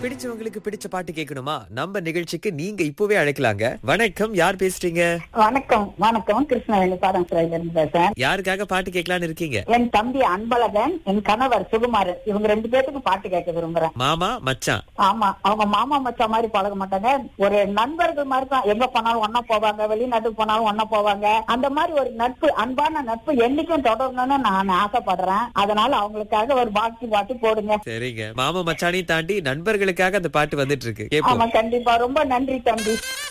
பிடிச்சவங்களுக்கு பிடிச்ச பாட்டு கேட்கணுமா நம்ம நிகழ்ச்சிக்கு நீங்க இப்பவே அழைக்கலாங்க வணக்கம் யார் பேசுறீங்க வணக்கம் வணக்கம் கிருஷ்ணவேணி பாடம்சாலையில இருந்து பேசுறேன் யாருக்காக பாட்டு கேட்கலான்னு இருக்கீங்க என் தம்பி அன்பழகன் என் கணவர் சுகுமாரன் இவங்க ரெண்டு பேத்துக்கு பாட்டு கேட்க விரும்புறேன் மாமா மச்சான் ஆமா அவங்க மாமா மச்சா மாதிரி பழக மாட்டாங்க ஒரு நண்பர்கள் மாதிரி தான் எங்க போனாலும் ஒன்னா போவாங்க வெளிநாட்டுக்கு போனாலும் ஒன்னா போவாங்க அந்த மாதிரி ஒரு நட்பு அன்பான நட்பு என்னைக்கும் தொடரணும்னு நான் ஆசைப்படுறேன் அதனால அவங்களுக்காக ஒரு பாட்டு பாட்டு போடுங்க சரிங்க மாமா மச்சானையும் தாண்டி நண்பர்களுக்காக அந்த பாட்டு வந்துட்டு இருக்கு கேப்போம் ஆமா கண்டிப்பா ரொம்ப நன்றி தம்பி